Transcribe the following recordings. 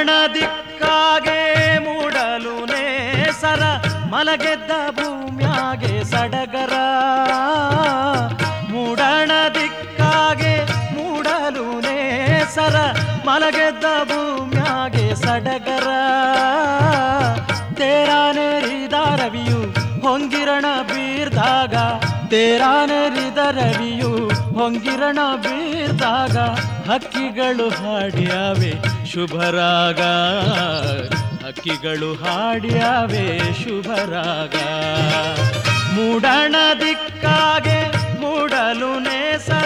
ಮೂಡಣ ದಿಕ್ಕಾಗೆ ಮೂಡಲು ನೇಸರ ಮಲಗೆದ್ದ ಭೂಮ್ಯಾಗೆ ಸಡಗರ ಮೂಡಣ ದಿಕ್ಕಾಗೆ ಮೂಡಲು ನೇಸರ ಮಲಗೆದ್ದ ಭೂಮ್ಯಾಗೆ ಸಡಗರ ತೇರಾನೇರಿದ ರವಿಯು ಹೊಂಗಿರಣ ಬೀರ್ದಾಗ ತೇರಾನೇರಿದ ರವಿಯು ಹೊಂಗಿರಣ ಬೀರ್ದಾಗ ಹಕ್ಕಿಗಳು ಹಾಡ್ಯಾವೆ ಶುಭರಾಗ ಹಕ್ಕಿಗಳು ಹಾಡ್ಯಾವೆ ಶುಭರಾಗ ಮೂಡಣ ದಿಕ್ಕಾಗೆ ಮೂಡಲು ನೇಸರ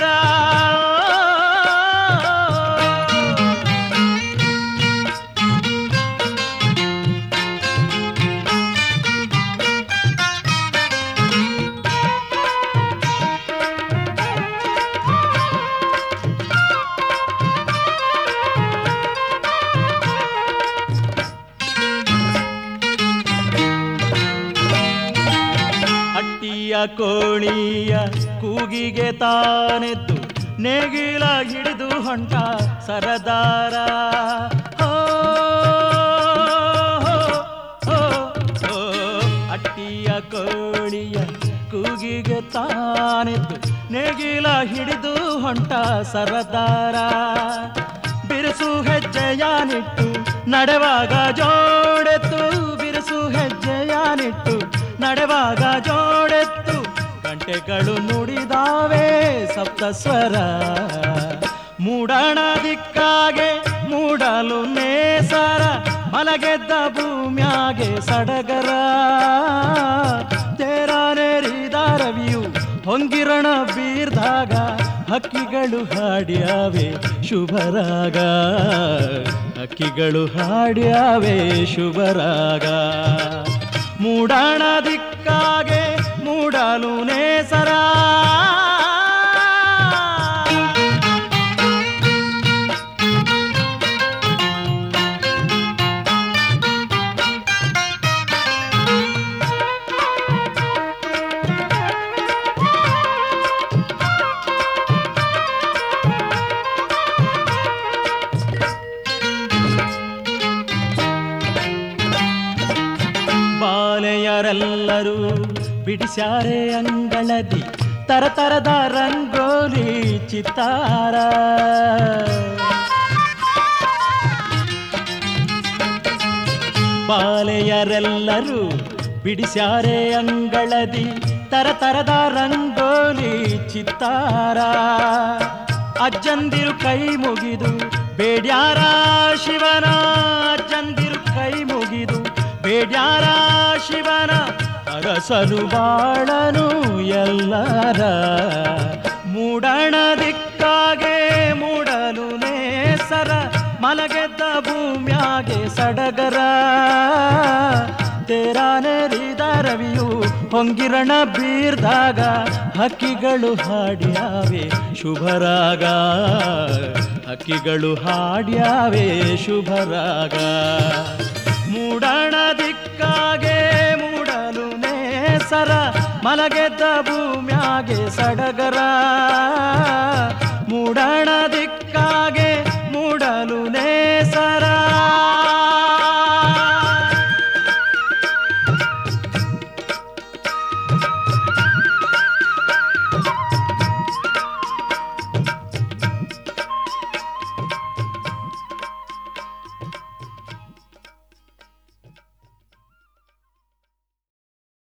ಅಟ್ಟಿಯ ಕೋಳಿಯ ಕೂಗಿಗೆ ತಾನೆದ್ದು ನೇಗಿಲ ಹಿಡಿದು ಹೊಂಟ ಸರದಾರ ಹೋ, ಹೋ, ಹೋ, ಹೋ. ಅಟ್ಟಿಯ ಕೋಳಿಯ ಕೂಗಿಗೆ ತಾನೆದ್ದು ನೇಗಿಲ ಹಿಡಿದು ಹೊಂಟ ಸರದಾರ ಬಿರುಸು ಹೆಜ್ಜೆಯಾನಿಟ್ಟು ನಡೆವಾಗ ಜೋಡೆತ್ತು ಬಿರುಸು ಹೆಜ್ಜೆಯಾನಿಟ್ಟು ನಡೆವಾಗ ಜೋಡೆತ್ತು ಗಂಟೆಗಳು ನುಡಿದಾವೆ ಸಪ್ತಸ್ವರ ಮೂಡಣ ದಿಕ್ಕಾಗೆ ಮೂಡಲು ನೇಸರ ಮಲಗೆದ್ದ ಭೂಮ್ಯಾಗೆ ಸಡಗರ ತೇರಾನೇರಿದ ರವಿಯು ಹೊಂಗಿರಣ ಬೀರ್ದಾಗ ಹಕ್ಕಿಗಳು ಹಾಡ್ಯಾವೆ ಶುಭರಾಗ ಹಕ್ಕಿಗಳು ಹಾಡ್ಯಾವೆ ಶುಭರಾಗ ಮೂಡಣ ದಿಕ್ಕಾಗೆ ಮೂಡಲು ನೇಸರ ಬಾಲೆಯರೆಲ್ಲರೂ ಬಿಡಿಸ್ಯಾರೆ ಅಂಗಳದಿ ತರತರದ ರಂಗೋಲಿ ಚಿತ್ತಾರ ಬಾಲೆಯರೆಲ್ಲರೂ ಬಿಡಿಸ್ಯಾರೆ ಅಂಗಳದಿ ತರತರದ ರಂಗೋಲಿ ಚಿತ್ತಾರ ಅಜ್ಜಂದಿರು ಕೈ ಮುಗಿದು ಬೇಡ್ಯಾರ ಶಿವನ ಅಜ್ಜಂದಿರು ಕೈ ಮುಗಿದು ಬೇಡ್ಯಾರ ಶಿವನ ಅರಸನು ಬಾಳನು ಎಲ್ಲರ ಮೂಡಣ ದಿಕ್ಕಾಗೆ ಮೂಡಲು ನೇಸರ ಮಲಗೆದ್ದ ಭೂಮ್ಯಾಗೆ ಸಡಗರ ತೇರಾನೇರಿದ ರವಿಯು ಹೊಂಗಿರಣ ಬೀರ್ದಾಗ ಹಕ್ಕಿಗಳು ಹಾಡ್ಯಾವೆ ಶುಭರಾಗ ಹಕ್ಕಿಗಳು ಹಾಡ್ಯಾವೆ ಶುಭರಾಗ ಮೂಡಣ ದಿಕ್ಕಾಗೆ ಮೂಡಲು ನೇಸರ ಮಲಗೆದ್ದ ಭೂಮ್ಯಾಗೆ ಸಡಗರ ಮೂಡಣ ದಿಕ್ಕಾಗೆ ಮೂಡಲು ನೇಸರ